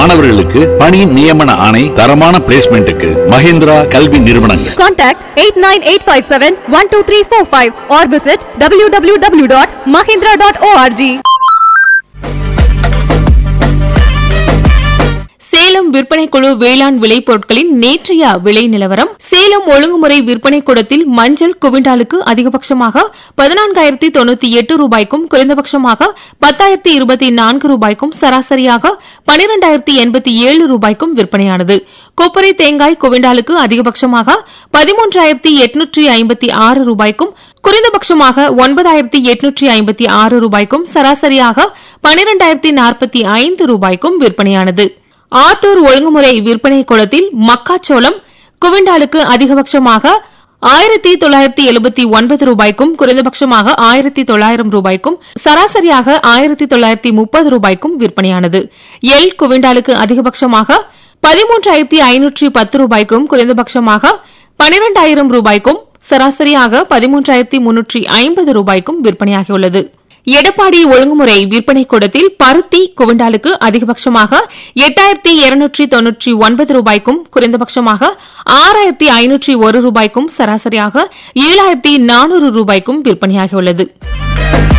மாணவர்களுக்கு பணி நியமன ஆணை தரமான பிளேஸ்மெண்ட்டுக்கு மஹிந்திரா கல்வி நிறுவனங்கள் Contact 89857-12345 or visit www.mahindra.org. Salem விற்பனை குழு வேளாண் விளைபொருட்களின் நேற்றைய விலை நிலவரம் சேலம் ஒழுங்குமுறை விற்பனை கூடத்தில் மஞ்சள் குவிண்டாலுக்கு அதிகபட்சமாக பதினான்காயிரத்தி தொண்ணூத்தி எட்டு ரூபாய்க்கும் குறைந்தபட்சமாக பத்தாயிரத்தி இருபத்தி நான்கு ரூபாய்க்கும் சராசரியாக பனிரெண்டாயிரத்தி எண்பத்தி ஏழு ரூபாய்க்கும் விற்பனையானது கொப்பரை தேங்காய் குவிண்டாலுக்கு அதிகபட்சமாக பதிமூன்றாயிரத்தி எட்நூற்றி ஐம்பத்தி ஆறு ரூபாய்க்கும் குறைந்தபட்சமாக ஒன்பதாயிரத்தி எட்நூற்றி ஐம்பத்தி ஆறு ரூபாய்க்கும் சராசரியாக பனிரெண்டாயிரத்தி நாற்பத்தி ஐந்து ரூபாய்க்கும் விற்பனையானது ஆத்தூர் ஒழுங்குமுறை விற்பனை கூடத்தில் மக்காச்சோளம் குவிண்டாலுக்கு அதிகபட்சமாக ஆயிரத்தி தொள்ளாயிரத்தி எழுபத்தி ஒன்பது ரூபாய்க்கும் குறைந்தபட்சமாக ஆயிரத்தி தொள்ளாயிரம் ரூபாய்க்கும் சராசரியாக ஆயிரத்தி தொள்ளாயிரத்தி முப்பது ரூபாய்க்கும் விற்பனையானது எல் குவிண்டாலுக்கு அதிகபட்சமாக பதிமூன்றாயிரத்தி ஐநூற்றி பத்து ரூபாய்க்கும் குறைந்தபட்சமாக பனிரெண்டாயிரம் ரூபாய்க்கும் சராசரியாக பதிமூன்றாயிரத்தி முன்னூற்றி ஐம்பது ரூபாய்க்கும் விற்பனையாகியுள்ளது எடப்பாடி ஒழுங்குமுறை விற்பனை கூடத்தில் பருத்தி குவிண்டாலுக்கு அதிகபட்சமாக எட்டாயிரத்தி இருநூற்றி தொன்னூற்றி ஒன்பது ரூபாய்க்கும் குறைந்தபட்சமாக ஆறாயிரத்தி ஐநூற்றி ஒரு ரூபாய்க்கும் சராசரியாக ஏழாயிரத்தி நானூறு ரூபாய்க்கும் விற்பனையாகியுள்ளது